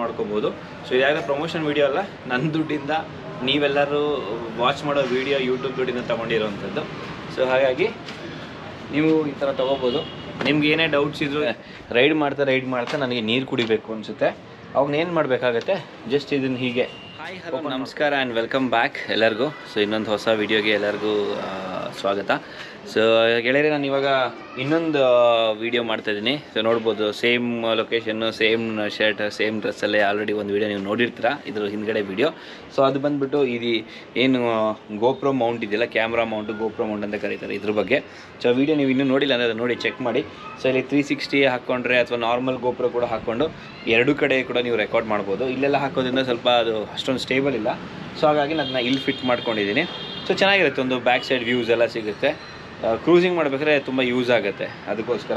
ಮಾಡ್ಕೋಬೋದು so ಇದಾಗಲೇ promotion video ಅಲ್ಲ ನನ್ನ ದುಡ್ಡಿಂದ ನೀವೆಲ್ಲರೂ ವಾಚ್ ಮಾಡೋ ವೀಡಿಯೋ ಯೂಟ್ಯೂಬ್ ದುಡ್ಡಿಂದ ತೊಗೊಂಡಿರೋವಂಥದ್ದು ಸೊ ಹಾಗಾಗಿ ನೀವು ಈ ಥರ ತೊಗೋಬೋದು ನಿಮ್ಗೆ ಏನೇ ಡೌಟ್ಸ್ ಇದ್ರು ರೈಡ್ ಮಾಡ್ತಾ ರೈಡ್ ಮಾಡ್ತಾ ನನಗೆ ನೀರು ಕುಡಿಬೇಕು ಅನಿಸುತ್ತೆ ಅವಾಗ ಏನು ಮಾಡಬೇಕಾಗತ್ತೆ ಜಸ್ಟ್ ಇದನ್ನು ಹೀಗೆ ಹಾಯ್ ಹಲೋ ನಮಸ್ಕಾರ ಆ್ಯಂಡ್ ವೆಲ್ಕಮ್ ಬ್ಯಾಕ್ ಎಲ್ಲರಿಗೂ ಸೊ ಇನ್ನೊಂದು ಹೊಸ ವಿಡಿಯೋಗೆ ಎಲ್ಲರಿಗೂ ಆ, ಸ್ವಾಗತ ಸೊ ಗೆಳೆಯರೆ ನಾನು ಇವಾಗ ಇನ್ನೊಂದು ವಿಡಿಯೋ ಮಾಡ್ತಾ ಇದ್ದೀನಿ ಸೊ ನೋಡ್ಬೋದು same location same shirt same ಡ್ರೆಸ್ಸಲ್ಲೇ ಆಲ್ರೆಡಿ ಒಂದು ವಿಡಿಯೋ ನೀವು ನೋಡಿರ್ತೀರ ಇದ್ರ ಹಿಂದ್ಗಡೆ ವಿಡಿಯೋ ಸೊ ಅದು ಬಂದ್ಬಿಟ್ಟು ಇದು ಏನು ಗೋಪ್ರೋ ಮೌಂಟ್ ಇದೆಯಲ್ಲ ಕ್ಯಾಮ್ರಾ ಮೌಂಟ್ ಗೋಪ್ರೋ ಮೌಂಟ್ ಅಂತ ಕರೀತಾರೆ ಇದ್ರ ಬಗ್ಗೆ ಸೊ ವಿಡಿಯೋ ನೀವು ಇನ್ನೂ ನೋಡಿಲ್ಲ ಅಂದರೆ ನೋಡಿ ಚೆಕ್ ಮಾಡಿ ಸೊ ಇಲ್ಲಿ ತ್ರೀ ಸಿಕ್ಸ್ಟಿ ಹಾಕ್ಕೊಂಡ್ರೆ ಅಥವಾ ನಾರ್ಮಲ್ ಗೋಪ್ರೋ ಕೂಡ ಹಾಕ್ಕೊಂಡು ಎರಡು ಕಡೆ ಕೂಡ ನೀವು ರೆಕಾರ್ಡ್ ಮಾಡ್ಬೋದು ಇಲ್ಲೆಲ್ಲ ಹಾಕೋದ್ರಿಂದ ಸ್ವಲ್ಪ ಅದು ಅಷ್ಟೊಂದು ಸ್ಟೇಬಲ್ ಇಲ್ಲ ಸೊ ಹಾಗಾಗಿ ನಾನು ಅದನ್ನ ಇಲ್ಲಿ ಫಿಟ್ ಮಾಡ್ಕೊಂಡಿದ್ದೀನಿ ಸೊ ಚೆನ್ನಾಗಿರುತ್ತೆ ಒಂದು ಬ್ಯಾಕ್ ಸೈಡ್ ವ್ಯೂಸ್ ಎಲ್ಲ ಸಿಗುತ್ತೆ ಕ್ರೂಸಿಂಗ್ ಮಾಡ್ಬೇಕಾದ್ರೆ ತುಂಬ ಯೂಸ್ ಆಗುತ್ತೆ ಅದಕ್ಕೋಸ್ಕರ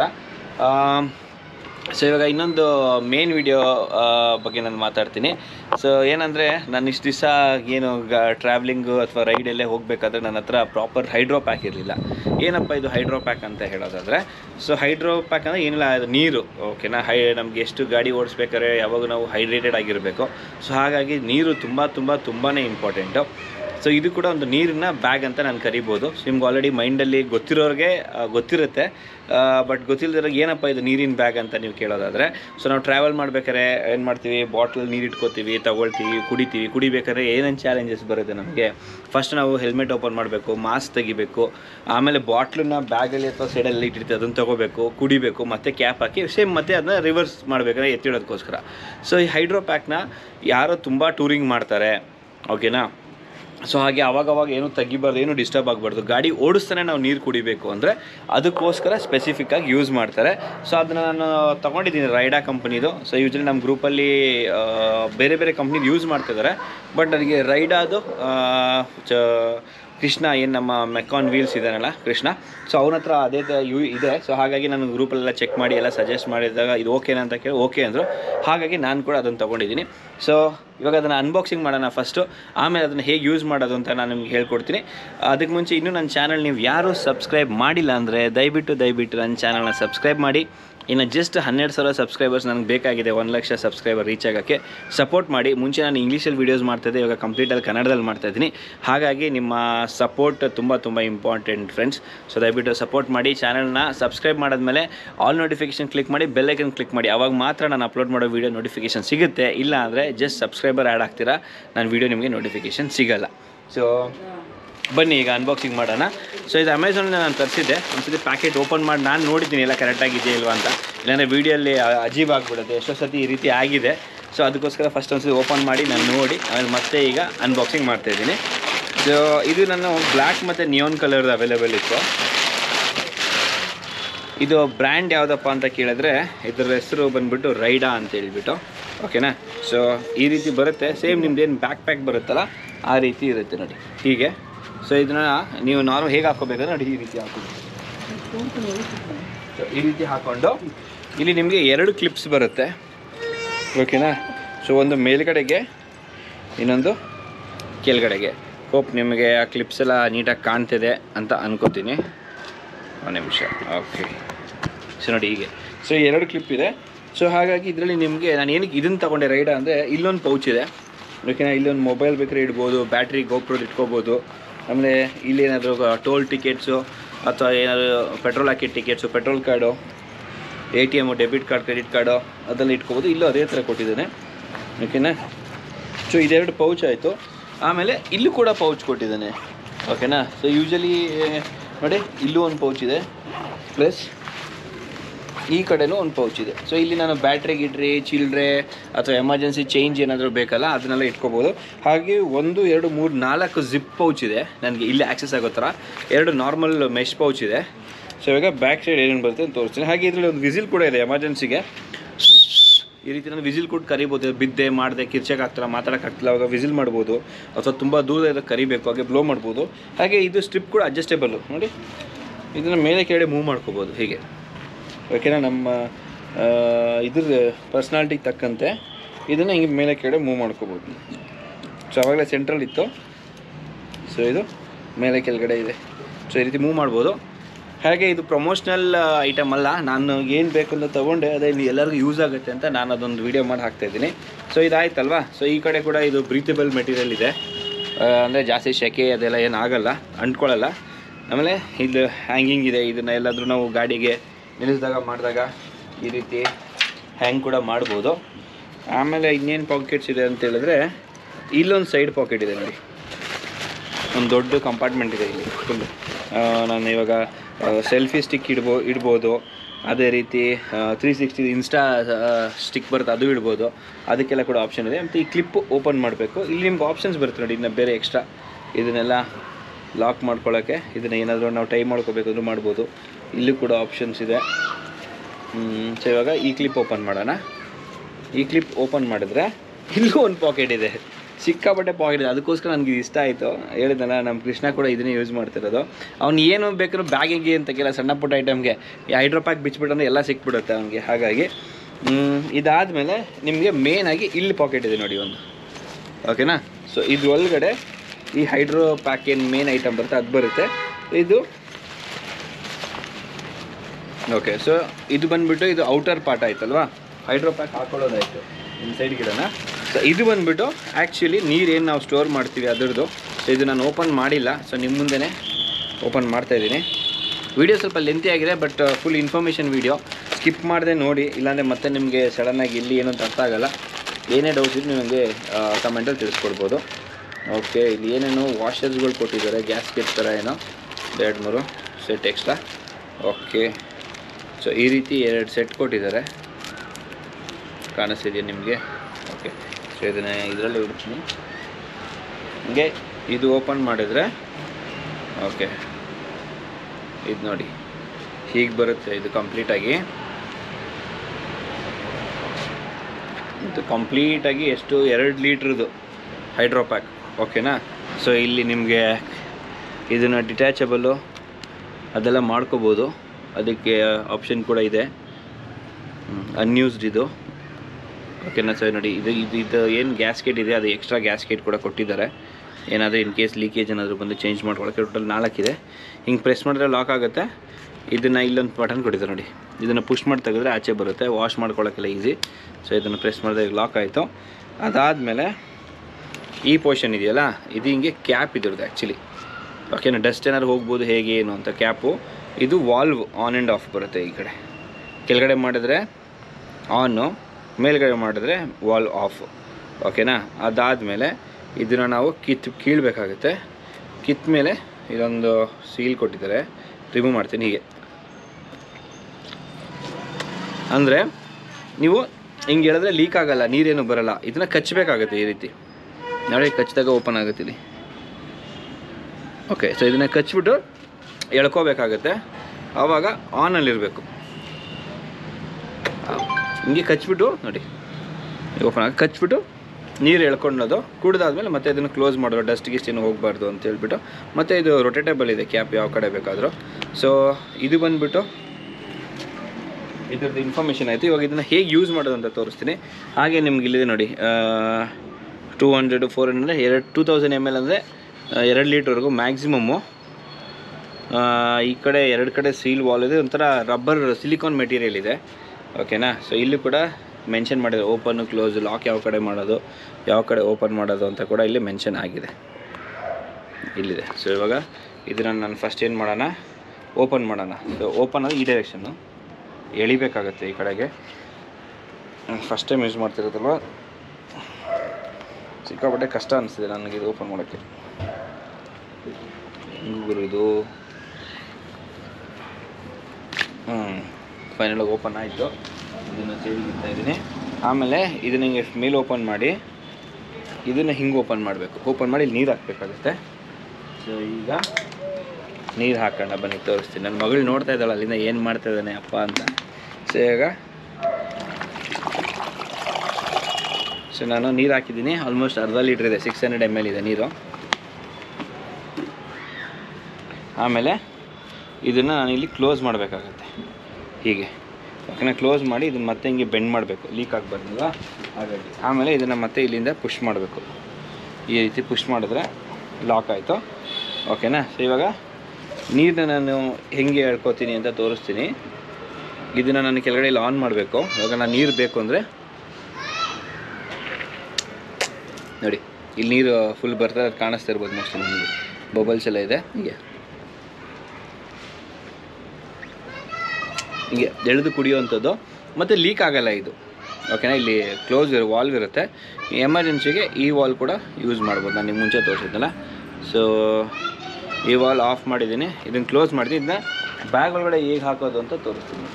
ಸೊ ಇವಾಗ ಇನ್ನೊಂದು ಮೇನ್ ವಿಡಿಯೋ ಬಗ್ಗೆ ನಾನು ಮಾತಾಡ್ತೀನಿ ಸೊ ಏನಂದರೆ ನಾನು ಇಷ್ಟು ದಿವಸ ಏನು ಗ ಟ್ರಾವ್ಲಿಂಗು ಅಥವಾ ರೈಡಲ್ಲೇ ಹೋಗಬೇಕಾದ್ರೆ ನನ್ನ ಹತ್ರ ಪ್ರಾಪರ್ ಹೈಡ್ರೋ ಪ್ಯಾಕ್ ಇರಲಿಲ್ಲ ಏನಪ್ಪ ಇದು ಹೈಡ್ರೋ ಪ್ಯಾಕ್ ಅಂತ ಹೇಳೋದಾದರೆ ಸೊ ಹೈಡ್ರೋ ಪ್ಯಾಕ್ ಅಂದರೆ ಏನಿಲ್ಲ ಅದು ನೀರು ಓಕೆನಾ ಹೈ ನಮಗೆ ಎಷ್ಟು ಗಾಡಿ ಓಡಿಸ್ಬೇಕಾದ್ರೆ ಯಾವಾಗ ನಾವು ಹೈಡ್ರೇಟೆಡ್ ಆಗಿರಬೇಕು ಸೊ ಹಾಗಾಗಿ ನೀರು ತುಂಬ ತುಂಬ ತುಂಬಾ ಇಂಪಾರ್ಟೆಂಟು ಸೊ ಇದು ಕೂಡ ಒಂದು ನೀರಿನ ಬ್ಯಾಗ್ ಅಂತ ನಾನು ಕರಿಬೋದು ಸೊ ನಿಮ್ಗೆ ಆಲ್ರೆಡಿ ಮೈಂಡಲ್ಲಿ ಗೊತ್ತಿರೋರಿಗೆ ಆ, ಗೊತ್ತಿರುತ್ತೆ ಬಟ್ ಗೊತ್ತಿಲ್ಲದಿರೋರಿಗೆ ಏನಪ್ಪ ಇದು ನೀರಿನ ಬ್ಯಾಗ್ ಅಂತ ನೀವು ಕೇಳೋದಾದರೆ ಸೊ ನಾವು ಟ್ರಾವೆಲ್ ಮಾಡ್ಬೇಕಾದ್ರೆ ಏನು ಮಾಡ್ತೀವಿ ಬಾಟ್ಲ್ ನೀರು ಇಟ್ಕೋತೀವಿ ತಗೊಳ್ತೀವಿ ಕುಡಿತೀವಿ ಕುಡಿಬೇಕಾದ್ರೆ ಏನೇನು ಚಾಲೆಂಜಸ್ ಬರುತ್ತೆ ನಮಗೆ ಫಸ್ಟ್ ನಾವು ಹೆಲ್ಮೆಟ್ ಓಪನ್ ಮಾಡಬೇಕು ಮಾಸ್ಕ್ ತೆಗಿಬೇಕು ಆಮೇಲೆ ಬಾಟ್ಲನ್ನ ಬ್ಯಾಗಲ್ಲಿ ಅಥವಾ ಸೈಡಲ್ಲಿ ಇಟ್ಟಿರ್ತೀವಿ ಅದನ್ನು ತೊಗೋಬೇಕು ಕುಡಿಬೇಕು ಮತ್ತೆ ಕ್ಯಾಪ್ ಹಾಕಿ ಸೇಮ್ ಮತ್ತೆ ಅದನ್ನ ರಿವರ್ಸ್ ಮಾಡಬೇಕಾದ್ರೆ ಎತ್ತಿಡೋದಕ್ಕೋಸ್ಕರ ಸೊ ಈ ಹೈಡ್ರೋ ಪ್ಯಾಕ್ನ ಯಾರೋ ತುಂಬ ಟೂರಿಂಗ್ ಮಾಡ್ತಾರೆ ಓಕೆನಾ ಸೊ ಹಾಗೆ ಅವಾಗವಾಗ ಏನು ತೆಗಿಬಾರ್ದು ಏನು ಡಿಸ್ಟರ್ಬ್ ಆಗಬಾರ್ದು ಗಾಡಿ ಓಡಿಸ್ತಾನೆ ನಾವು ನೀರು ಕುಡಿಬೇಕು ಅಂದರೆ ಅದಕ್ಕೋಸ್ಕರ ಸ್ಪೆಸಿಫಿಕ್ಕಾಗಿ ಯೂಸ್ ಮಾಡ್ತಾರೆ ಸೊ ಅದನ್ನು ನಾನು ತೊಗೊಂಡಿದ್ದೀನಿ ರೈಡಾ ಕಂಪ್ನಿದು ಸೊ ಯೂಶ್ವಲಿ ನಮ್ಮ ಗ್ರೂಪಲ್ಲಿ ಬೇರೆ ಬೇರೆ ಕಂಪ್ನಿದು ಯೂಸ್ ಮಾಡ್ತಿದ್ದಾರೆ ಬಟ್ ನನಗೆ ರೈಡಾದು ಆ, ಚ ಕೃಷ್ಣ ಏನು ನಮ್ಮ ಮೆಕಾನ್ ವೀಲ್ಸ್ ಇದ್ದಾನಲ್ಲ ಕೃಷ್ಣ ಸೊ ಅವನ ಹತ್ರ ಅದೇ ತ- ಯು ಇದೆ ಸೊ ಹಾಗಾಗಿ ನಾನು ಗ್ರೂಪಲ್ಲೆಲ್ಲ ಚೆಕ್ ಮಾಡಿ ಎಲ್ಲ ಸಜೆಸ್ಟ್ ಮಾಡಿದಾಗ ಇದು ಓಕೆನಾ ಅಂತ ಕೇಳಿ ಓಕೆ ಅಂದರು ಹಾಗಾಗಿ ನಾನು ಕೂಡ ಅದನ್ನು ತೊಗೊಂಡಿದ್ದೀನಿ ಸೊ ಇವಾಗ ಅದನ್ನು ಅನ್ಬಾಕ್ಸಿಂಗ್ ಮಾಡೋಣ ಫಸ್ಟು ಆಮೇಲೆ ಅದನ್ನು ಹೇಗೆ ಯೂಸ್ ಮಾಡೋದು ಅಂತ ನಾನು ನಿಮ್ಗೆ ಹೇಳ್ಕೊಡ್ತೀನಿ ಅದಕ್ಕೆ ಮುಂಚೆ ಇನ್ನೂ ನನ್ನ ಚಾನಲ್ ನೀವು ಯಾರೂ ಸಬ್ಸ್ಕ್ರೈಬ್ ಮಾಡಿಲ್ಲ ಅಂದರೆ ದಯವಿಟ್ಟು ದಯವಿಟ್ಟು ನನ್ನ ಚಾನಲ್ನ ಸಬ್ಸ್ಕ್ರೈಬ್ ಮಾಡಿ ಇನ್ನು ಜಸ್ಟ್ ಹನ್ನೆರಡು ಸಾವಿರ ಸಬ್ಸ್ಕ್ರೈಬರ್ಸ್ ನನಗೆ ಬೇಕಾಗಿದೆ ಒಂದು ಲಕ್ಷ ಸಬ್ಸ್ಕ್ರೈಬರ್ ರೀಚ್ ಆಗೋಕ್ಕೆ ಸಪೋರ್ಟ್ ಮಾಡಿ ಮುಂಚೆ ನಾನು ಇಂಗ್ಲೀಷಲ್ಲಿ ವೀಡಿಯೋಸ್ ಮಾಡ್ತಾಯಿದ್ದೆ ಇವಾಗ ಕಂಪ್ಲೀಟಲ್ಲಿ ಕನ್ನಡದಲ್ಲಿ ಮಾಡ್ತಾಯಿದ್ದೀನಿ ಹಾಗಾಗಿ ನಿಮ್ಮ ಸಪೋರ್ಟ್ ತುಂಬ ತುಂಬ ಇಂಪಾರ್ಟೆಂಟ್ ಫ್ರೆಂಡ್ಸ್ ಸೊ ದಯವಿಟ್ಟು ಸಪೋರ್ಟ್ ಮಾಡಿ ಚಾನಲ್ನ ಸಬ್ಸ್ಕ್ರೈಬ್ ಮಾಡಿದ್ಮೇಲೆ ಆಲ್ ನೋಟಿಫಿಕೇಷನ್ ಕ್ಲಿಕ್ ಮಾಡಿ ಬೆಲ್ಲೈಕನ್ ಕ್ಲಿಕ್ ಮಾಡಿ ಅವಾಗ ಮಾತ್ರ ನಾನು ಅಪ್ಲೋಡ್ ಮಾಡೋ ವೀಡಿಯೋ ನೋಟಿಫಿಕೇಷನ್ ಸಿಗುತ್ತೆ ಇಲ್ಲ ಅಂದರೆ ಜಸ್ಟ್ ಸಬ್ಸ್ಕ್ರೈಬರ್ ಆ್ಯಡ್ ಆಗ್ತೀರಾ ನನ್ನ ವೀಡಿಯೋ ನಿಮಗೆ ನೋಟಿಫಿಕೇಷನ್ ಸಿಗಲ್ಲ ಸೊ ಬನ್ನಿ ಈಗ ಅನ್ಬಾಕ್ಸಿಂಗ್ ಮಾಡೋಣ ಸೊ ಇದು ಅಮೆಝಾನಿಂದ ನಾನು ತರಿಸಿದ್ದೆ ಒಂದ್ಸತಿ ಪ್ಯಾಕೆಟ್ ಓಪನ್ ಮಾಡಿ ನಾನು ನೋಡಿದ್ದೀನಿ ಎಲ್ಲ ಕರೆಕ್ಟಾಗಿದೆಯಾ ಇಲ್ವಾ ಅಂತ ಇಲ್ಲಾಂದರೆ ವೀಡಿಯೋಲ್ಲಿ ಅಜೀಬ್ ಆಗಿಬಿಡುತ್ತೆ ಎಷ್ಟೋ ಸತಿ ಈ ರೀತಿ ಆಗಿದೆ ಸೊ ಅದಕ್ಕೋಸ್ಕರ ಫಸ್ಟ್ ಒಂದ್ಸತಿ ಓಪನ್ ಮಾಡಿ ನಾನು ನೋಡಿ ಆಮೇಲೆ ಮತ್ತೆ ಈಗ ಅನ್ಬಾಕ್ಸಿಂಗ್ ಮಾಡ್ತಾಯಿದ್ದೀನಿ ಸೊ ಇದು ನಾನು ಬ್ಲ್ಯಾಕ್ ಮತ್ತು ನಿಯೋನ್ ಕಲರ್ದು ಅವೈಲೇಬಲ್ ಇತ್ತು ಇದು ಬ್ರ್ಯಾಂಡ್ ಯಾವುದಪ್ಪ ಅಂತ ಕೇಳಿದ್ರೆ ಇದರ ಹೆಸರು ಬಂದ್ಬಿಟ್ಟು ರೈಡಾ ಅಂತ ಹೇಳ್ಬಿಟ್ಟು ಓಕೆನಾ ಸೊ ಈ ರೀತಿ ಬರುತ್ತೆ ಸೇಮ್ ನಿಮ್ದೇನು ಬ್ಯಾಕ್ ಪ್ಯಾಕ್ ಬರುತ್ತಲ್ಲ ಆ ರೀತಿ ಇರುತ್ತೆ ನೋಡಿ ಹೀಗೆ ಸೊ ಇದನ್ನ ನೀವು ನಾರ್ಮಲ್ ಹೇಗೆ ಹಾಕೋಬೇಕಂದ್ರೆ ನೋಡಿ ಈ ರೀತಿ ಹಾಕೋಬೇಕು So, ಈ ರೀತಿ ಹಾಕ್ಕೊಂಡು ಇಲ್ಲಿ ನಿಮಗೆ ಎರಡು ಕ್ಲಿಪ್ಸ್ ಬರುತ್ತೆ ಓಕೆನಾ ಸೊ ಒಂದು ಮೇಲ್ಗಡೆಗೆ ಇನ್ನೊಂದು ಕೆಳಗಡೆಗೆ ಹೋಪ್ ನಿಮಗೆ ಆ ಕ್ಲಿಪ್ಸ್ ಎಲ್ಲ ನೀಟಾಗಿ ಕಾಣ್ತಿದೆ ಅಂತ ಅನ್ಕೋತೀನಿ ಒಂದು ನಿಮಿಷ ಓಕೆ ಸೊ ನೋಡಿ ಹೀಗೆ ಸೊ ಎರಡು ಕ್ಲಿಪ್ ಇದೆ ಸೊ ಹಾಗಾಗಿ ಇದರಲ್ಲಿ ನಿಮಗೆ ನಾನು ಏನಕ್ಕೆ ಇದನ್ನು ತಗೊಂಡೆ ರೈಡ ಅಂದರೆ ಇಲ್ಲೊಂದು ಪೌಚ್ ಇದೆ ಓಕೆನಾ ಇಲ್ಲೊಂದು ಮೊಬೈಲ್ ಬೇಕಾದ್ರೆ ಇಡ್ಬೋದು ಬ್ಯಾಟ್ರಿ ಗೋಪ್ರೋದು ಇಟ್ಕೋಬೋದು ಆಮೇಲೆ ಇಲ್ಲೇನಾದರೂ ಟೋಲ್ ಟಿಕೆಟ್ಸು ಅಥವಾ ಏನಾದರೂ ಪೆಟ್ರೋಲ್ ಹಾಕಿ tickets petrol card A T M debit card credit card ಅದೆಲ್ಲ ಇಟ್ಕೋಬೋದು ಇಲ್ಲೂ ಅದೇ ಥರ ಕೊಟ್ಟಿದ್ದಾನೆ ಓಕೆನಾ ಸೊ ಇದೆರಡು ಪೌಚ್ ಆಯಿತು ಆಮೇಲೆ ಇಲ್ಲೂ ಕೂಡ ಪೌಚ್ ಕೊಟ್ಟಿದ್ದಾನೆ ಓಕೆನಾ ಸೊ ಯೂಶಲಿ ನೋಡಿ ಇಲ್ಲೂ ಒಂದು ಪೌಚ್ ಇದೆ ಪ್ಲಸ್ ಈ ಕಡೆನೂ ಒಂದು ಪೌಚ್ ಇದೆ ಸೊ ಇಲ್ಲಿ ನಾನು ಬ್ಯಾಟ್ರಿ ಗಿಟ್ರಿ ಚಿಲ್ಡ್ರೆ ಅಥವಾ ಎಮರ್ಜೆನ್ಸಿ ಚೇಂಜ್ ಏನಾದರೂ ಬೇಕಲ್ಲ ಅದನ್ನೆಲ್ಲ ಇಟ್ಕೋಬೋದು ಹಾಗೆ ಒಂದು ಎರಡು ಮೂರು ನಾಲ್ಕು ಜಿಪ್ ಪೌಚ್ ಇದೆ ನನಗೆ ಇಲ್ಲಿ ಆಕ್ಸೆಸ್ ಆಗೋ ಥರ ಎರಡು ನಾರ್ಮಲ್ ಮೆಶ್ ಪೌಚ್ ಇದೆ ಸೊ ಇವಾಗ ಬ್ಯಾಕ್ ಸೈಡ್ ಏನೇನು ಬರುತ್ತೆ ಅಂತ ತೋರಿಸ್ತೀನಿ ಹಾಗೆ ಇದರಲ್ಲಿ ಒಂದು ವಿಸಿಲ್ ಕೂಡ ಇದೆ ಎಮರ್ಜೆನ್ಸಿಗೆ ಈ ರೀತಿ ನಾನು ವಿಸಿಲ್ ಕೊಟ್ಟು ಕರಿಬೋದು ಬಿದ್ದೆ ಮಾಡಿದೆ ಕಿರ್ಚಕ್ಕೆ ಆಗ್ತಿಲ್ಲ ಮಾತಾಡೋಕೆ ಆಗ್ತಿಲ್ಲ ಅವಾಗ ವಿಸಿಲ್ ಮಾಡ್ಬೋದು ಅಥವಾ ತುಂಬ ದೂರ ಇರೋ ಕರಿಬೇಕು ಹಾಗೆ ಬ್ಲೋ ಮಾಡ್ಬೋದು ಹಾಗೆ ಇದು ಸ್ಟ್ರಿಪ್ ಕೂಡ ಅಡ್ಜಸ್ಟೇಬಲ್ಲು ನೋಡಿ ಇದನ್ನು ಮೇಲೆ ಕೆಳಗೆ ಮೂವ್ ಮಾಡ್ಕೋಬೋದು ಹೀಗೆ ಓಕೆನಾ ನಮ್ಮ ಆ, ಇದ್ರ ಪರ್ಸ್ನಾಲಿಟಿಗೆ ತಕ್ಕಂತೆ ಇದನ್ನು ಹಿಂಗೆ ಮೇಲೆ ಕೆಳಗೆ ಮೂವ್ ಮಾಡ್ಕೋಬೋದು ಸೊ ಆವಾಗಲೇ ಸೆಂಟ್ರಲ್ ಇತ್ತು ಸೊ ಇದು ಮೇಲೆ ಕೆಳಗಡೆ ಇದೆ ಸೊ ಈ ರೀತಿ ಮೂವ್ ಮಾಡ್ಬೋದು ಹಾಗೆ ಇದು ಪ್ರಮೋಷ್ನಲ್ ಐಟಮ್ ಅಲ್ಲ ನಾನು ಏನು ಬೇಕು ಅಂತ ತೊಗೊಂಡೆ ಅದೇ ಇಲ್ಲಿ ಎಲ್ಲರಿಗೂ ಯೂಸ್ ಆಗುತ್ತೆ ಅಂತ ನಾನು ಅದೊಂದು ವೀಡಿಯೋ ಮಾಡಿ ಹಾಕ್ತಾ ಇದ್ದೀನಿ ಸೊ ಇದಾಯ್ತಲ್ವಾ ಸೊ ಈ ಕಡೆ ಕೂಡ ಇದು ಬ್ರೀತಬಲ್ ಮೆಟೀರಿಯಲ್ ಇದೆ ಅಂದರೆ ಜಾಸ್ತಿ ಸೆಕೆ ಅದೆಲ್ಲ ಏನು ಆಗಲ್ಲ ಅಂಟ್ಕೊಳ್ಳಲ್ಲ ಆಮೇಲೆ ಇದು ಹ್ಯಾಂಗಿಂಗ್ ಇದೆ ಇದನ್ನ ಎಲ್ಲಾದರೂ ನಾವು ಗಾಡಿಗೆ ನಿಲ್ಲಿಸಿದಾಗ ಮಾಡಿದಾಗ ಈ ರೀತಿ ಹ್ಯಾಂಗ್ ಕೂಡ ಮಾಡ್ಬೋದು ಆಮೇಲೆ ಇನ್ನೇನು ಪಾಕೆಟ್ಸ್ ಇದೆ ಅಂತ ಹೇಳಿದ್ರೆ ಇಲ್ಲೊಂದು ಸೈಡ್ ಪಾಕೆಟ್ ಇದೆ ನೋಡಿ ಒಂದು ದೊಡ್ಡ ಕಂಪಾರ್ಟ್ಮೆಂಟ್ ಇದೆ ಇಲ್ಲಿ ಫುಲ್ ನಾನು ಇವಾಗ ಸೆಲ್ಫಿ ಸ್ಟಿಕ್ ಇಡ್ಬೋ ಇಡ್ಬೋದು ಅದೇ ರೀತಿ ತ್ರೀ ಸಿಕ್ಸ್ಟಿ ಇನ್ಸ್ಟಾ ಸ್ಟಿಕ್ ಬರುತ್ತೆ ಅದು ಇಡ್ಬೋದು ಅದಕ್ಕೆಲ್ಲ ಕೂಡ ಆಪ್ಷನ್ ಇದೆ ಮತ್ತು ಈ ಕ್ಲಿಪ್ ಓಪನ್ ಮಾಡಬೇಕು ಇಲ್ಲಿ ನಿಮ್ಗೆ ಆಪ್ಷನ್ಸ್ ಬರುತ್ತೆ ನೋಡಿ ಇನ್ನು ಬೇರೆ ಎಕ್ಸ್ಟ್ರಾ ಇದನ್ನೆಲ್ಲ ಲಾಕ್ ಮಾಡ್ಕೊಳ್ಳೋಕ್ಕೆ ಇದನ್ನ ಏನಾದರೂ ನಾವು ಟೈ ಮಾಡ್ಕೋಬೇಕಾದ್ರೂ ಮಾಡ್ಬೋದು ಇಲ್ಲೂ ಕೂಡ ಆಪ್ಷನ್ಸ್ ಇದೆ ಸೊ ಇವಾಗ ಈ ಕ್ಲಿಪ್ ಓಪನ್ ಮಾಡೋಣ ಈ ಕ್ಲಿಪ್ ಓಪನ್ ಮಾಡಿದ್ರೆ ಇಲ್ಲೂ ಒಂದು ಪಾಕೆಟ್ ಇದೆ ಸಿಕ್ಕಾಪಟ್ಟೆ ಪಾಕೆಟ್ ಇದೆ ಅದಕ್ಕೋಸ್ಕರ ನನಗೆ ಇದು ಇಷ್ಟ ಆಯಿತು ಹೇಳಿದಲ್ಲ ನಮ್ಮ ಕೃಷ್ಣ ಕೂಡ ಇದನ್ನೇ ಯೂಸ್ ಮಾಡ್ತಿರೋದು ಅವ್ನು ಏನು ಬೇಕಾದ್ರೂ ಬ್ಯಾಗಿಗೆ ಅಂತ ಕೆಲ ಸಣ್ಣ ಪುಟ್ಟ ಐಟಮ್ಗೆ ಈ ಹೈಡ್ರೋ ಪ್ಯಾಕ್ ಬಿಚ್ಬಿಟ್ಟಂದ್ರೆ ಎಲ್ಲ ಸಿಕ್ಬಿಡುತ್ತೆ ಅವನಿಗೆ ಹಾಗಾಗಿ ಇದಾದಮೇಲೆ ನಿಮಗೆ ಮೇನಾಗಿ ಇಲ್ಲಿ ಪಾಕೆಟ್ ಇದೆ ನೋಡಿ ಒಂದು ಓಕೆನಾ ಸೊ ಇದು ಒಳಗಡೆ ಈ ಹೈಡ್ರೋ ಪ್ಯಾಕ್ ಏನು ಮೇನ್ ಐಟಮ್ ಬರುತ್ತೆ ಅದು ಬರುತ್ತೆ ಇದು ಓಕೆ ಸೊ ಇದು ಬಂದ್ಬಿಟ್ಟು ಇದು ಔಟರ್ ಪಾರ್ಟ್ ಆಯ್ತಲ್ವಾ ಹೈಡ್ರೋ ಪ್ಯಾಕ್ ಹಾಕೊಳ್ಳೋದಾಯ್ತು ಇನ್ಸೈಡ್ ಗಿಡನ ಸೊ ಇದು ಬಂದ್ಬಿಟ್ಟು ಆ್ಯಕ್ಚುಲಿ ನೀರೇನು ನಾವು ಸ್ಟೋರ್ ಮಾಡ್ತೀವಿ ಅದರದ್ದು ಸೊ ಇದು ನಾನು ಓಪನ್ ಮಾಡಿಲ್ಲ ಸೊ ನಿಮ್ಮ ಮುಂದೆನೇ ಓಪನ್ ಮಾಡ್ತಾ ಇದ್ದೀನಿ ವಿಡಿಯೋ ಸ್ವಲ್ಪ ಲೆಂತಿ ಆಗಿದೆ but full information video skip ಮಾಡದೆ ನೋಡಿ ಇಲ್ಲಾಂದರೆ ಮತ್ತೆ ನಿಮಗೆ ಸಡನ್ನಾಗಿ ಇಲ್ಲಿ ಏನು ಅಂತ ಅರ್ಥ ಆಗಲ್ಲ ಏನೇ ಡೌಟ್ಸ್ ಇದ್ದು ನಿಮಗೆ ಕಮೆಂಟಲ್ಲಿ ತಿಳಿಸ್ಕೊಡ್ಬೋದು ಓಕೆ ಇಲ್ಲಿ ಏನೇನೋ ವಾಷರ್ಸ್ಗಳು ಕೊಟ್ಟಿದ್ದಾರೆ ಗ್ಯಾಸ್ಕೆಟ್ ಥರ ಏನೋ ಎರಡು ಮೂರು ಸೆಟ್ ಎಕ್ಸ್ಟ್ರಾ ಓಕೆ ಸೊ ಈ ರೀತಿ ಎರಡು ಸೆಟ್ ಕೊಟ್ಟಿದ್ದಾರೆ ಕಾಣಿಸ್ತಿದೆಯಾ ನಿಮಗೆ ಓಕೆ ಸೊ ಇದನ್ನು ಇದರಲ್ಲಿ ಇಡ್ತೀನಿ ಹಂಗೆ ಇದು ಓಪನ್ ಮಾಡಿದರೆ ಓಕೆ ಇದು ನೋಡಿ ಹೀಗೆ ಬರುತ್ತೆ ಇದು ಕಂಪ್ಲೀಟಾಗಿ ಇದು ಕಂಪ್ಲೀಟಾಗಿ ಎಷ್ಟು ಎರಡು ಲೀಟ್ರದ್ದು ಹೈಡ್ರೋ ಪ್ಯಾಕ್ ಓಕೆನಾ ಸೊ ಇಲ್ಲಿ ನಿಮಗೆ ಇದನ್ನು ಡಿಟ್ಯಾಚಬಲ್ಲು ಅದೆಲ್ಲ ಮಾಡ್ಕೋಬೋದು ಅದಕ್ಕೆ ಆಪ್ಷನ್ ಕೂಡ ಇದೆ ಅನ್ಯೂಸ್ಡ್ ಇದು ಓಕೆನಾ ಸರ್ ನೋಡಿ ಇದು ಇದು ಇದು ಏನು ಗ್ಯಾಸ್ಕೆಟ್ ಇದೆ ಅದು ಎಕ್ಸ್ಟ್ರಾ ಗ್ಯಾಸ್ಕೆಟ್ ಕೂಡ ಕೊಟ್ಟಿದ್ದಾರೆ ಏನಾದರೂ ಇನ್ ಕೇಸ್ ಲೀಕೇಜ್ ಏನಾದರೂ ಬಂದು ಚೇಂಜ್ ಮಾಡ್ಕೊಳ್ಳೋಕ್ಕೆ ಟೋಟಲ್ ನಾಲ್ಕಿದೆ ಹಿಂಗೆ ಪ್ರೆಸ್ ಮಾಡಿದ್ರೆ ಲಾಕ್ ಆಗುತ್ತೆ ಇದನ್ನು ಇಲ್ಲೊಂದು ಬಟನ್ ಕೊಟ್ಟಿದ್ದಾರೆ ನೋಡಿ ಇದನ್ನು ಪುಷ್ ಮಾಡಿ ತೆಗೆದ್ರೆ ಆಚೆ ಬರುತ್ತೆ ವಾಶ್ ಮಾಡ್ಕೊಳ್ಳೋಕ್ಕೆಲ್ಲ ಈಸಿ ಸೊ ಇದನ್ನು ಪ್ರೆಸ್ ಮಾಡಿದ್ರೆ ಲಾಕ್ ಆಯಿತು ಅದಾದಮೇಲೆ ಈ ಪೋರ್ಷನ್ ಇದೆಯಲ್ಲ ಇದು ಹಿಂಗೆ ಕ್ಯಾಪ್ ಇದ್ರದ್ದು ಆ್ಯಕ್ಚುಲಿ ಓಕೆನಾ ಡಸ್ಟ್ ಏನಾದ್ರು ಹೋಗ್ಬೋದು ಹೇಗೆ ಏನು ಅಂತ ಕ್ಯಾಪು ಇದು ವಾಲ್ವ್ ಆನ್ ಆ್ಯಂಡ್ ಆಫ್ ಬರುತ್ತೆ ಈ ಕಡೆ ಕೆಳಗಡೆ ಮಾಡಿದ್ರೆ ಆನು ಮೇಲ್ಗಡೆ ಮಾಡಿದ್ರೆ ವಾಲ್ ಆಫ್ ಓಕೆನಾ ಅದಾದಮೇಲೆ ಇದನ್ನು ನಾವು ಕಿತ್ತು ಕೀಳಬೇಕಾಗುತ್ತೆ ಕಿತ್ತ ಮೇಲೆ ಇದೊಂದು ಸೀಲ್ ಕೊಟ್ಟಿದ್ದಾರೆ ರಿಮೂವ್ ಮಾಡ್ತೀನಿ ಹೀಗೆ ಅಂದರೆ ನೀವು ಹಿಂಗೆ ಹೇಳಿದ್ರೆ ಲೀಕ್ ಆಗಲ್ಲ ನೀರೇನು ಬರಲ್ಲ ಇದನ್ನು ಕಚ್ಚಬೇಕಾಗುತ್ತೆ ಈ ರೀತಿ ನಾಳೆ ಕಚ್ಚಿದಾಗ ಓಪನ್ ಆಗುತ್ತೆ ಇಲ್ಲಿ ಓಕೆ ಸೊ ಇದನ್ನು ಕಚ್ಬಿಟ್ಟು ಎಳ್ಕೋಬೇಕಾಗತ್ತೆ ಆವಾಗ ಆನಲ್ಲಿರಬೇಕು ಹಿಂಗೆ ಕಚ್ಬಿಟ್ಟು ನೋಡಿ ಓಪನ್ ಆಗಿ ಕಚ್ಬಿಟ್ಟು ನೀರು ಎಳ್ಕೊಳ್ಳೋದು ಕುಡ್ದಾದ್ಮೇಲೆ ಮತ್ತೆ ಇದನ್ನು ಕ್ಲೋಸ್ ಮಾಡೋದು ಡಸ್ಟ್ ಗಿಸ್ಟ್ ಏನು ಹೋಗಬಾರ್ದು ಅಂತ ಹೇಳ್ಬಿಟ್ಟು ಮತ್ತು ಇದು ರೊಟೇಟೇಬಲ್ ಇದೆ ಕ್ಯಾಪ್ ಯಾವ ಕಡೆ ಬೇಕಾದರೂ ಸೊ ಇದು ಬಂದುಬಿಟ್ಟು ಇದ್ರದ್ದು ಇನ್ಫಾರ್ಮೇಷನ್ ಆಯಿತು ಇವಾಗ ಇದನ್ನು ಹೇಗೆ ಯೂಸ್ ಮಾಡೋದು ಅಂತ ತೋರಿಸ್ತೀನಿ ಹಾಗೆ ನಿಮ್ಗೆ ಇಲ್ಲಿದೆ ನೋಡಿ ಟೂ ಹಂಡ್ರೆಡ್ ಫೋರ್ ಹಂಡ್ರೆಡ್ ಎರಡು ಟೂ ತೌಸಂಡ್ ಎಮ್ ಎಲ್ ಅಂದರೆ ಎರಡು ಲೀಟ್ರ್ವರೆಗೂ ಮ್ಯಾಕ್ಸಿಮಮ್ಮು ಈ ಕಡೆ ಎರಡು ಕಡೆ ಸೀಲ್ ವಾಲ್ ಇದೆ ಒಂಥರ ರಬ್ಬರ್ ಸಿಲಿಕಾನ್ ಮೆಟೀರಿಯಲ್ ಇದೆ ಓಕೆನಾ ಸೊ ಇಲ್ಲಿ ಕೂಡ ಮೆನ್ಷನ್ ಮಾಡಿದೆ ಓಪನ್ನು ಕ್ಲೋಸ್ ಲಾಕ್ ಯಾವ ಕಡೆ ಮಾಡೋದು ಯಾವ ಕಡೆ ಓಪನ್ ಮಾಡೋದು ಅಂತ ಕೂಡ ಇಲ್ಲಿ ಮೆನ್ಷನ್ ಆಗಿದೆ ಇಲ್ಲಿದೆ ಸೊ ಇವಾಗ ಇದನ್ನು ನಾನು ಫಸ್ಟ್ ಏನು ಮಾಡೋಣ ಓಪನ್ ಮಾಡೋಣ ಸೊ ಓಪನ್ ಅದು ಈ ಡೈರೆಕ್ಷನ್ನು ಎಳಿಬೇಕಾಗತ್ತೆ ಈ ಕಡೆಗೆ ಫಸ್ಟ್ ಟೈಮ್ ಯೂಸ್ ಮಾಡ್ತಿರೋದಲ್ವ ಸಿಕ್ಕಾಪಟ್ಟೆ ಕಷ್ಟ ಅನಿಸ್ತಿದೆ ನನಗೆ ಇದು ಓಪನ್ ಮಾಡೋಕ್ಕೆ ಹೆಂಗೆ ಇದು ಹ್ಞೂ ಫೈನಲಾಗಿ ಓಪನ್ ಆಯಿತು ಇದನ್ನು ಸೇವಿಂಗ್ ಇಡ್ತಾ ಇದ್ದೀನಿ ಆಮೇಲೆ ಇದನ್ನ ಹಿಂಗೆ ಮೇಲೆ ಓಪನ್ ಮಾಡಿ ಇದನ್ನು ಹಿಂಗೆ ಓಪನ್ ಮಾಡಬೇಕು ಓಪನ್ ಮಾಡಿ ನೀರು ಹಾಕಬೇಕಾಗುತ್ತೆ ಸೊ ಈಗ ನೀರು ಹಾಕೋಣ ಬನ್ನಿ ತೋರಿಸ್ತೀನಿ ನನ್ನ ಮಗಳು ನೋಡ್ತಾ ಇದ್ದಾಳೆ ಅಲ್ಲಿಂದ ಏನು ಮಾಡ್ತಾ ಇದ್ದಾನೆ ಅಪ್ಪ ಅಂತ ಸೊ ಈಗ ಸೊ ನಾನು ನೀರು ಹಾಕಿದ್ದೀನಿ ಆಲ್ಮೋಸ್ಟ್ ಅರ್ಧ ಲೀಟ್ರ್ ಇದೆ ಸಿಕ್ಸ್ ಹಂಡ್ರೆಡ್ ಎಮ್ ಎಲ್ ಇದೆ ನೀರು ಆಮೇಲೆ ಇದನ್ನು ನಾನು ಇಲ್ಲಿ ಕ್ಲೋಸ್ ಮಾಡಬೇಕಾಗತ್ತೆ ಹೀಗೆ ಓಕೆನಾ ಕ್ಲೋಸ್ ಮಾಡಿ ಇದನ್ನು ಮತ್ತೆ ಹಿಂಗೆ ಬೆಂಡ್ ಮಾಡಬೇಕು ಲೀಕ್ ಆಗಬಾರ್ದಲ್ವ ಹಾಗಾಗಿ ಆಮೇಲೆ ಇದನ್ನು ಮತ್ತೆ ಇಲ್ಲಿಂದ ಪುಷ್ ಮಾಡಬೇಕು ಈ ರೀತಿ ಪುಷ್ ಮಾಡಿದ್ರೆ ಲಾಕ್ ಆಯಿತು ಓಕೆನಾ ಸೊ ಇವಾಗ ನೀರನ್ನ ನಾನು ಹೆಂಗೆ ಹೇಳ್ಕೊತೀನಿ ಅಂತ ತೋರಿಸ್ತೀನಿ ಇದನ್ನು ನಾನು ಕೆಳಗಡೆ ಇಲ್ಲಿ ಆನ್ ಮಾಡಬೇಕು ಇವಾಗ ನಾನು ನೀರು ಬೇಕು ಅಂದರೆ ನೋಡಿ ಇಲ್ಲಿ ನೀರು ಫುಲ್ ಬರ್ತಾ ಇರೋದು ಕಾಣಿಸ್ತಾ ಇರ್ಬೋದು ಮೋಸ್ಟ್ಲಿ ನಿಮಗೆ ಬಬಲ್ಸ್ ಎಲ್ಲ ಇದೆ ಹೀಗೆ ಹೀಗೆ ಎಳೆದು ಕುಡಿಯುವಂಥದ್ದು ಮತ್ತು ಲೀಕ್ ಆಗಲ್ಲ ಇದು ಓಕೆನಾ ಇಲ್ಲಿ ಕ್ಲೋಸ್ ಇರೋ ವಾಲ್ವ್ ಇರುತ್ತೆ ಎಮರ್ಜೆನ್ಸಿಗೆ ಈ ವಾಲ್ ಕೂಡ ಯೂಸ್ ಮಾಡ್ಬೋದು ನಾನು ನಿಮ್ಗೆ ಮುಂಚೆ ತೋರಿಸಿದ್ನಲ್ಲ ಸೊ ಈ ವಾಲ್ ಆಫ್ ಮಾಡಿದ್ದೀನಿ ಇದನ್ನು ಕ್ಲೋಸ್ ಮಾಡಿದ್ದೀನಿ ಇದನ್ನ ಬ್ಯಾಗ್ ಒಳಗಡೆ ಹೇಗೆ ಹಾಕೋದು ಅಂತ ತೋರಿಸ್ತೀನಿ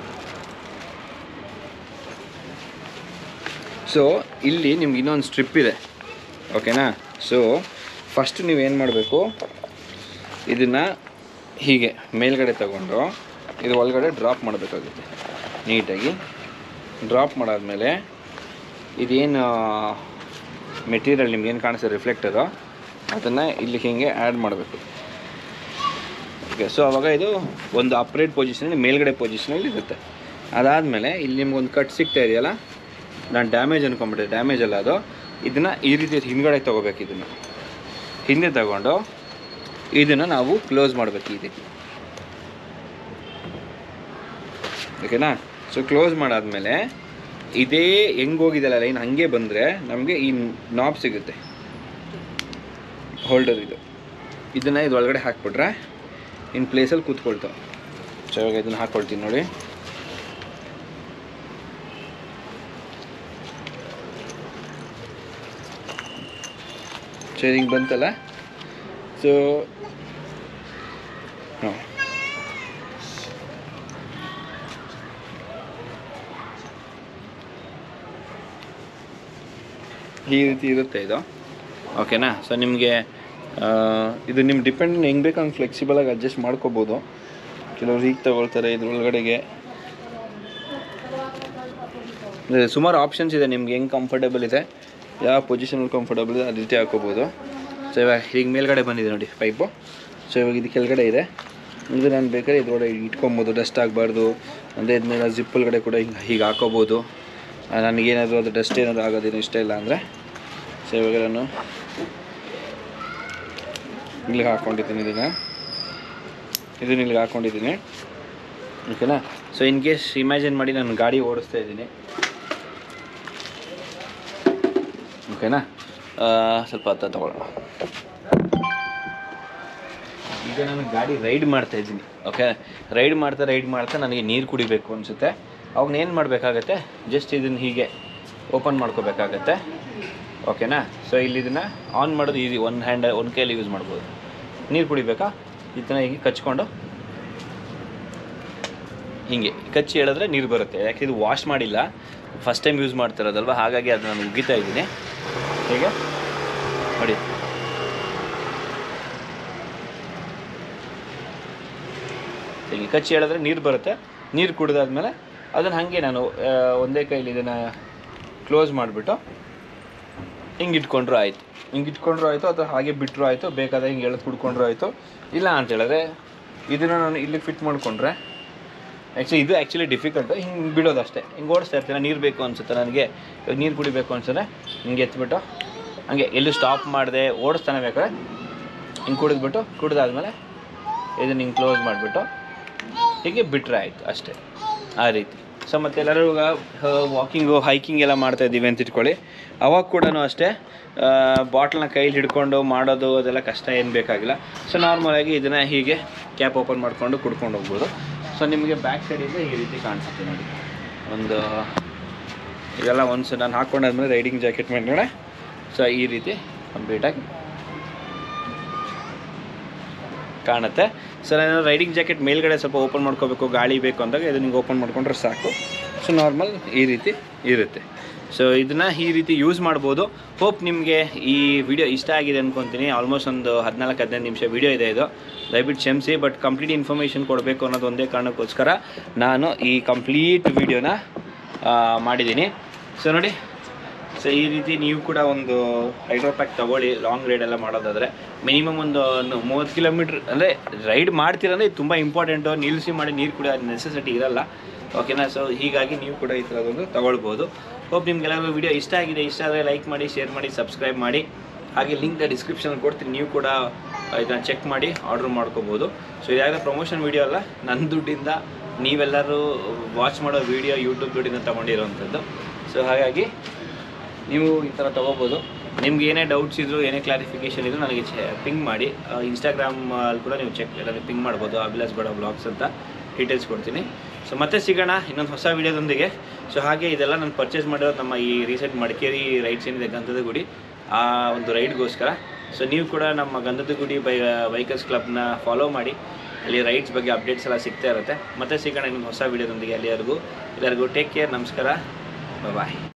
ಸೊ ಇಲ್ಲಿ ನಿಮ್ಗೆ ಇನ್ನೊಂದು ಸ್ಟ್ರಿಪ್ ಇದೆ ಓಕೆನಾ ಸೊ ಫಸ್ಟ್ ನೀವೇನು ಮಾಡಬೇಕು ಇದನ್ನು ಹೀಗೆ ಮೇಲ್ಗಡೆ ತಗೊಂಡು ಇದು ಒಳಗಡೆ ಡ್ರಾಪ್ ಮಾಡಬೇಕಾಗುತ್ತೆ ನೀಟಾಗಿ ಡ್ರಾಪ್ ಮಾಡಾದ್ಮೇಲೆ ಇದೇನು ಮೆಟೀರಿಯಲ್ ನಿಮ್ಗೆ ಏನು ಕಾಣಿಸ್ತದೆ ರಿಫ್ಲೆಕ್ಟರು ಅದನ್ನು ಇಲ್ಲಿ ಹೀಗೆ ಆ್ಯಡ್ ಮಾಡಬೇಕು ಓಕೆ ಸೊ ಅವಾಗ ಇದು ಒಂದು ಅಪ್ರೇಟ್ ಪೊಸಿಷನಲ್ಲಿ ಮೇಲ್ಗಡೆ ಪೊಸಿಷನಲ್ಲಿ ಇರುತ್ತೆ ಅದಾದಮೇಲೆ ಇಲ್ಲಿ ನಿಮ್ಗೊಂದು ಕಟ್ ಸಿಗ್ತಾ ಇದೆಯಲ್ಲ ನಾನು ಡ್ಯಾಮೇಜ್ ಅನ್ಕೊಂಬಿಟ್ಟೆ ಡ್ಯಾಮೇಜ್ ಅಲ್ಲ ಅದು ಇದನ್ನು ಈ ರೀತಿ ಹಿಂದ್ಗಡೆ ತೊಗೋಬೇಕು ಇದನ್ನು ಹಿಂದೆ ತಗೊಂಡು ಇದನ್ನು ನಾವು ಕ್ಲೋಸ್ ಮಾಡಬೇಕು ಈ ರೀತಿ ಓಕೆನಾ ಸೊ ಕ್ಲೋಸ್ ಮಾಡಾದ್ಮೇಲೆ ಇದೇ ಹೆಂಗೆ ಹೋಗಿದೆಲ್ಲ ಲೈನ್ ಹಾಗೆ ಬಂದರೆ ನಮಗೆ ಈ ನಾಬ್ ಸಿಗುತ್ತೆ ಹೋಲ್ಡರ್ ಇದು ಇದನ್ನು ಇದು ಒಳಗಡೆ ಹಾಕ್ಬಿಟ್ರೆ ಇನ್ ಪ್ಲೇಸಲ್ಲಿ ಕೂತ್ಕೊಳ್ತಾವೆ ಸೊ ಇವಾಗ ಇದನ್ನು ಹಾಕ್ಕೊಳ್ತೀನಿ ನೋಡಿ ಸೊ ಹಿಂಗೆ ಬಂತಲ್ಲ ಸೊ ಹಾಂ ಈ ರೀತಿ ಇರುತ್ತೆ ಇದು ಓಕೆನಾ ಸೊ ನಿಮಗೆ ಇದು ನಿಮ್ಮ ಡಿಪೆಂಡ್ ಹೆಂಗೆ ಬೇಕು ಹಂಗೆ ಫ್ಲೆಕ್ಸಿಬಲಾಗಿ ಅಡ್ಜಸ್ಟ್ ಮಾಡ್ಕೋಬೋದು ಕೆಲವ್ರು ಹೀಗೆ ತಗೊಳ್ತಾರೆ ಇದ್ರೊಳಗಡೆಗೆ ಇದೆ, ಸುಮಾರು ಆಪ್ಷನ್ಸ್ ಇದೆ ನಿಮ್ಗೆ ಹೆಂಗೆ ಕಂಫರ್ಟಬಲ್ ಇದೆ ಯಾವ ಪೊಸಿಷನಲ್ಲಿ ಕಂಫರ್ಟಬಲ್ ಇದೆ ಅದೇ ರೀತಿ ಹಾಕೋಬೋದು ಸೊ ಇವಾಗ ಹೀಗೆ ಮೇಲ್ಗಡೆ ಬಂದಿದೆ ನೋಡಿ ಪೈಪು ಸೊ ಇವಾಗ ಇದು ಕೆಳಗಡೆ ಇದೆ ಇದು ನಾನು ಬೇಕಾದ್ರೆ ಇದ್ರೊಳಗೆ ಇಟ್ಕೊಬೋದು ಡಸ್ಟ್ ಆಗಬಾರ್ದು ಅಂದರೆ ಇದನ್ನೆಲ್ಲ ಜಿಪ್ ಒಳಗಡೆ ಕೂಡ ಹಿಂಗೆ ಹೀಗೆ ಹಾಕೋಬೋದು ಆ, ನನಗೇನಾದರೂ ಅದು ಡಸ್ಟ್ ಏನಾದರೂ ಆಗೋದೇನು ಇಷ್ಟ ಇಲ್ಲ ಅಂದರೆ ಸೊ ಇವಾಗ ನಾನು ಇಲ್ಲಿಗೆ ಹಾಕ್ಕೊಂಡಿದ್ದೀನಿ ಇದನ್ನು ಇದನ್ನ ಇಲ್ಲಿಗೆ ಹಾಕ್ಕೊಂಡಿದ್ದೀನಿ ಓಕೆನಾ ಸೊ ಇನ್ ಕೇಸ್ ಇಮ್ಯಾಜಿನ್ ಮಾಡಿ ನಾನು ಗಾಡಿ ಓಡಿಸ್ತಾ ಇದ್ದೀನಿ ಓಕೆನಾ ಆ, ಸ್ವಲ್ಪ ಹತ್ತ ತಗೊಳ್ಳೋಣ ಈಗ ನಾನು ಗಾಡಿ ರೈಡ್ ಮಾಡ್ತಾ ಇದ್ದೀನಿ ಓಕೆ ರೈಡ್ ಮಾಡ್ತಾ ರೈಡ್ ಮಾಡ್ತಾ ನನಗೆ ನೀರು ಕುಡಿಬೇಕು ಅನಿಸುತ್ತೆ ಅವಾಗ ಏನು ಮಾಡಬೇಕಾಗತ್ತೆ ಜಸ್ಟ್ ಇದನ್ನು ಹೀಗೆ ಓಪನ್ ಮಾಡ್ಕೋಬೇಕಾಗತ್ತೆ ಓಕೆನಾ ಸೊ ಇಲ್ಲಿ ಇದನ್ನು ಆನ್ ಮಾಡೋದು ಈಸಿ ಒಂದು ಹ್ಯಾಂಡ್ ಒಂದು ಕೈಯಲ್ಲಿ ಯೂಸ್ ಮಾಡ್ಬೋದು ನೀರು ಕುಡಿಬೇಕಾ ಇದನ್ನ ಹೀಗೆ ಕಚ್ಕೊಂಡು ಹೀಗೆ ಕಚ್ಚಿ ಹೇಳಿದ್ರೆ ನೀರು ಬರುತ್ತೆ ಯಾಕೆ ಇದು ವಾಶ್ ಮಾಡಿಲ್ಲ ಫಸ್ಟ್ ಟೈಮ್ ಯೂಸ್ ಮಾಡ್ತಿರೋದಲ್ವ ಹಾಗಾಗಿ ಅದು ನಾನು ಉಗಿತಾ ಇದ್ದೀನಿ ಹೀಗೆ ನೋಡಿ ಹೀಗೆ ಕಚ್ಚಿ ಹೇಳಿದ್ರೆ ನೀರು ಬರುತ್ತೆ ನೀರು ಕುಡಿದಾದ್ಮೇಲೆ ಅದನ್ನು ಹಾಗೆ ನಾನು ಆ, ಒಂದೇ ಕೈಲಿ ಇದನ್ನು ಕ್ಲೋಸ್ ಮಾಡಿಬಿಟ್ಟು ಹಿಂಗೆ ಇಟ್ಕೊಂಡ್ರು ಆಯಿತು ಹಿಂಗೆ ಇಟ್ಕೊಂಡ್ರು ಆಯಿತು ಅಥವಾ ಹಾಗೆ ಬಿಟ್ಟರು ಆಯಿತು ಬೇಕಾದ ಹಿಂಗೆ ಎಳೆದು ಕುಡ್ಕೊಂಡ್ರು ಆಯಿತು ಇಲ್ಲ ಅಂತ ಹೇಳಿದ್ರೆ ಇದನ್ನು ನಾನು ಇಲ್ಲಿಗೆ ಫಿಟ್ ಮಾಡಿಕೊಂಡ್ರೆ ಆ್ಯಕ್ಚುಲಿ ಇದು ಆ್ಯಕ್ಚುಲಿ ಡಿಫಿಕಲ್ಟು ಹಿಂಗೆ ಬಿಡೋದು ಅಷ್ಟೇ ಹಿಂಗೆ ಓಡಿಸ್ತಾ ಇರ್ತೀನಿ ನೀರು ಬೇಕು ಅನ್ಸುತ್ತೆ ನನಗೆ ಇವಾಗ ನೀರು ಕುಡಿಬೇಕು ಅನ್ಸಿದ್ರೆ ಹಿಂಗೆ ಎತ್ಬಿಟ್ಟು ಹಂಗೆ ಎಲ್ಲೂ ಸ್ಟಾಪ್ ಮಾಡಿದೆ ಓಡಿಸ್ತಾನೆ ಬೇಕಾದ್ರೆ ಹಿಂಗೆ ಕುಡಿದ್ಬಿಟ್ಟು ಕುಡಿದಾದ್ಮೇಲೆ ಇದನ್ನು ಹಿಂಗೆ ಕ್ಲೋಸ್ ಮಾಡಿಬಿಟ್ಟು ಹೀಗೆ ಬಿಟ್ಟರೆ ಆಯಿತು ಅಷ್ಟೇ ಆ ರೀತಿ ಸೊ ಮತ್ತು ಎಲ್ಲರೂ ವಾಕಿಂಗು ಹೈಕಿಂಗ್ ಎಲ್ಲ ಮಾಡ್ತಾ ಇದ್ದೀವಿ ಅಂತ ಇಟ್ಕೊಳ್ಳಿ ಅವಾಗ ಕೂಡ ಅಷ್ಟೇ ಬಾಟ್ಲನ್ನ ಕೈಲಿ ಹಿಡ್ಕೊಂಡು ಮಾಡೋದು ಅದೆಲ್ಲ ಕಷ್ಟ ಏನು ಬೇಕಾಗಿಲ್ಲ ಸೊ ನಾರ್ಮಲಾಗಿ ಇದನ್ನು ಹೀಗೆ ಕ್ಯಾಪ್ ಓಪನ್ ಮಾಡಿಕೊಂಡು ಕುಡ್ಕೊಂಡು ಹೋಗ್ಬೋದು ಸೊ ನಿಮಗೆ ಬ್ಯಾಕ್ ಸೈಡಿಂದ ಈ ರೀತಿ ಕಾಣಿಸುತ್ತೆ ನೋಡಿ ಒಂದು ಇದೆಲ್ಲ ಒಂದು ನಾನು ಹಾಕ್ಕೊಂಡಾದ್ಮೇಲೆ ರೈಡಿಂಗ್ ಜಾಕೆಟ್ ಮೇಲ್ಗಡೆ ಸೊ ಈ ರೀತಿ ಕಂಪ್ಲೀಟಾಗಿ ಕಾಣುತ್ತೆ ಸೊ ನಾನು ರೈಡಿಂಗ್ ಜಾಕೆಟ್ ಮೇಲ್ಗಡೆ ಸ್ವಲ್ಪ ಓಪನ್ ಮಾಡ್ಕೋಬೇಕು ಗಾಳಿ ಬೇಕು ಅಂದಾಗ ಇದನ್ನ ಹಿಂಗೆ ಓಪನ್ ಮಾಡ್ಕೊಂಡ್ರೆ ಸಾಕು ಸೊ ನಾರ್ಮಲ್ ಈ ರೀತಿ ಇರುತ್ತೆ ಸೊ ಇದನ್ನು ಈ ರೀತಿ ಯೂಸ್ ಮಾಡ್ಬೋದು ಹೋಪ್ ನಿಮಗೆ ಈ ವಿಡಿಯೋ ಇಷ್ಟ ಆಗಿದೆ ಅಂದ್ಕೊತೀನಿ ಆಲ್ಮೋಸ್ಟ್ ಒಂದು ಹದಿನಾಲ್ಕು ಹದಿನೈದು ನಿಮಿಷ ವಿಡಿಯೋ ಇದೆ ಇದು ದಯವಿಟ್ಟು ಕ್ಷಮಿಸಿ ಬಟ್ ಕಂಪ್ಲೀಟ್ ಇನ್ಫಾರ್ಮೇಷನ್ ಕೊಡಬೇಕು ಅನ್ನೋದು ಒಂದೇ ಕಾರಣಕ್ಕೋಸ್ಕರ ನಾನು ಈ ಕಂಪ್ಲೀಟ್ ವಿಡಿಯೋನ ಮಾಡಿದ್ದೀನಿ ಸೊ ನೋಡಿ ಸೊ ಈ ರೀತಿ ನೀವು ಕೂಡ ಒಂದು ಹೈಡ್ರೋ ಪ್ಯಾಕ್ ತೊಗೊಳ್ಳಿ ಲಾಂಗ್ ರೈಡ್ ಎಲ್ಲ ಮಾಡೋದಾದರೆ ಮಿನಿಮಮ್ ಒಂದು ನ- ಮೂವತ್ತು ಕಿಲೋಮೀಟ್ರ್ ಅಂದರೆ ರೈಡ್ ಮಾಡ್ತೀರಂದರೆ ಇದು ತುಂಬ ಇಂಪಾರ್ಟೆಂಟು ನಿಲ್ಲಿಸಿ ಮಾಡಿ ನೀರು ಕೂಡ ನೆಸೆಸಿಟಿ ಇರಲ್ಲ ಓಕೆನಾ ಸೊ ಹೀಗಾಗಿ ನೀವು ಕೂಡ ಈ ಥರದೊಂದು ತೊಗೊಳ್ಬೋದು ಹೋಪ್ ನಿಮ್ಗೆಲ್ಲರಿಗೂ ವಿಡಿಯೋ ಇಷ್ಟ ಆಗಿದೆ ಇಷ್ಟ ಆದರೆ ಲೈಕ್ ಮಾಡಿ ಶೇರ್ ಮಾಡಿ ಸಬ್ಸ್ಕ್ರೈಬ್ ಮಾಡಿ ಹಾಗೆ ಲಿಂಕ್ನ ಡಿಸ್ಕ್ರಿಪ್ಷನ್ ಕೊಡ್ತೀನಿ ನೀವು ಕೂಡ ಇದನ್ನು ಚೆಕ್ ಮಾಡಿ ಆರ್ಡ್ರ್ ಮಾಡ್ಕೋಬೋದು ಸೊ ಇದಾದ ಪ್ರಮೋಷನ್ ವಿಡಿಯೋ ಅಲ್ಲ ನನ್ನ ದುಡ್ಡಿಂದ ನೀವೆಲ್ಲರೂ ವಾಚ್ ಮಾಡೋ ವಿಡಿಯೋ ಯೂಟ್ಯೂಬ್ ದುಡ್ಡಿಂದ ತೊಗೊಂಡಿರೋವಂಥದ್ದು ಸೊ ಹಾಗಾಗಿ ನೀವು ಈ ಥರ ತೊಗೋಬೋದು ನಿಮ್ಗೆ ಏನೇ ಡೌಟ್ಸ್ ಇದ್ರು ಏನೇ ಕ್ಲಾರಿಫಿಕೇಷನ್ ಇದ್ರು ನನಗೆ ಪಿಂಗ್ ಮಾಡಿ ಇನ್ಸ್ಟಾಗ್ರಾಮ್ ಅಲ್ಲಿ ಕೂಡ ನೀವು ಚೆಕ್ ನನಗೆ ಪಿಂಗ್ ಮಾಡ್ಬೋದು ಅಭಿಲಾಸ್ ಬೇಡ ಬ್ಲಾಗ್ಸ್ ಅಂತ ಡೀಟೇಲ್ಸ್ ಕೊಡ್ತೀನಿ ಸೊ ಮತ್ತೆ ಸಿಗೋಣ ಇನ್ನೊಂದು ಹೊಸ ವೀಡಿಯೋದೊಂದಿಗೆ ಸೊ ಹಾಗೆ ಇದೆಲ್ಲ ನಾನು ಪರ್ಚೇಸ್ ಮಾಡಿರೋದು ನಮ್ಮ ಈ ರೀಸೆಂಟ್ ಮಡಿಕೇರಿ ರೈಡ್ಸ್ ಏನಿದೆ ಗಂಧದ ಗುಡಿ ಆ ಒಂದು ರೈಡ್ಗೋಸ್ಕರ ಸೊ ನೀವು ಕೂಡ ನಮ್ಮ ಗಂಧದ ಗುಡಿ ಬೈ ಬೈಕರ್ಸ್ ಕ್ಲಬ್ನ ಫಾಲೋ ಮಾಡಿ ಅಲ್ಲಿ ರೈಡ್ಸ್ ಬಗ್ಗೆ ಅಪ್ಡೇಟ್ಸ್ ಎಲ್ಲ ಸಿಗ್ತಾ ಇರುತ್ತೆ ಮತ್ತೆ ಸಿಗೋಣ ಇನ್ನೊಂದು ಹೊಸ ವೀಡಿಯೋದೊಂದಿಗೆ ಅಲ್ಲಿವರೆಗೂ ಎಲ್ಲರಿಗೂ ಟೇಕ್ ಕೇರ್ ನಮಸ್ಕಾರ ಬಾಯ್